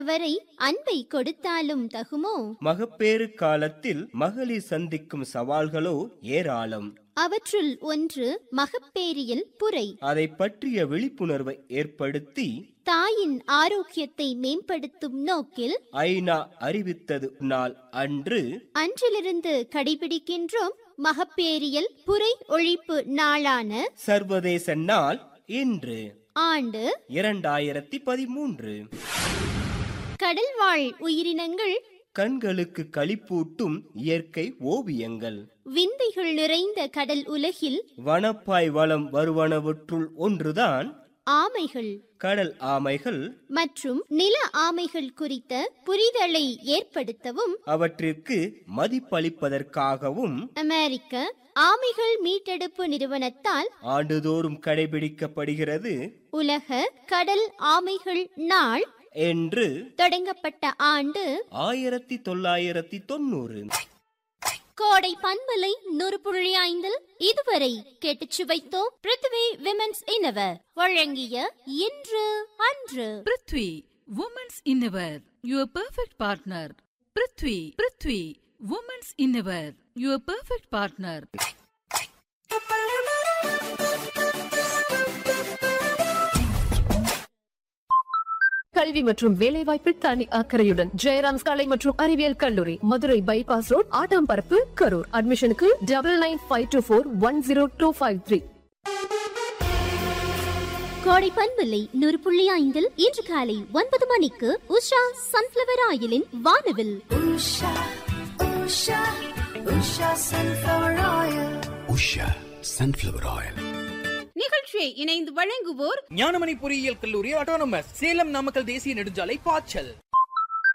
வரை அன்பை கொடுத்தாலும் தகுமோ மகப்பேறு காலத்தில் மகளிர் சந்திக்கும் சவால்களோ ஏராளம் அவற்றுள் ஒன்று மகப்பேறியல் புரை அதை பற்றிய விழிப்புணர்வை ஏற்படுத்தி தாயின் ஆரோக்கியத்தை மேம்படுத்தும் நோக்கில் ஐநா அறிவித்தது நாள் அன்று அன்றிலிருந்து கடைபிடிக்கின்றோம் மகப்பேறியல் புரை ஒழிப்பு நாளான சர்வதேச நாள் இன்று ஆண்டு இரண்டாயிரத்தி பதிமூன்று கடல்வாழ் உயிரினங்கள் கண்களுக்கு களிப்பூட்டும் இயற்கை ஓவியங்கள் விந்தைகள் நிறைந்த கடல் உலகில் வனப்பாய் வளம் வருவனவற்றுள் ஒன்றுதான் ஆமைகள் கடல் ஆமைகள் மற்றும் நில ஆமைகள் குறித்த புரிதலை ஏற்படுத்தவும் அவற்றிற்கு மதிப்பளிப்பதற்காகவும் அமெரிக்க ஆமைகள் மீட்டெடுப்பு நிறுவனத்தால் ஆண்டுதோறும் கடைபிடிக்கப்படுகிறது உலக கடல் ஆமைகள் நாள் என்று தொடங்கப்பட்ட ஆண்டு ஆயிரத்தி தொள்ளாயிரத்தி தொண்ணூறு கோடை பண்பலை நூறு புள்ளி ஐந்தில் இதுவரை கேட்டுச் சுவைத்தோம் பிருத்வி விமென்ஸ் இன்னவர் வழங்கிய இன்று அன்று prithvi women's innerwear your perfect partner prithvi prithvi women's innerwear your perfect partner கல்வி மற்றும் வேலைவாய்ப்பில் தனி அக்கறையுடன் ஜெயராம்ஸ் கலை மற்றும் அறிவியல் கல்லூரி மதுரை பைபாஸ் ரோட் ஆட்டாம்பரப்பு கரூர் அட்மிஷனுக்கு double nine five two four one zero two five three கோடை பண்பலை நூறு புள்ளி ஐந்தில் இன்று காலை ஒன்பது மணிக்கு உஷா சன்ஃபிளவர் ஆயிலின் வானவில் உஷா சன்ஃப்ளவர் ஆயில் நிகழ்ச்சியை இணைந்து வழங்குவோர் ஞானமணி பொறியியல் கல்லூரி ஆட்டோனமஸ் சேலம் நாமக்கல் தேசிய நெடுஞ்சாலை பாய்ச்சல்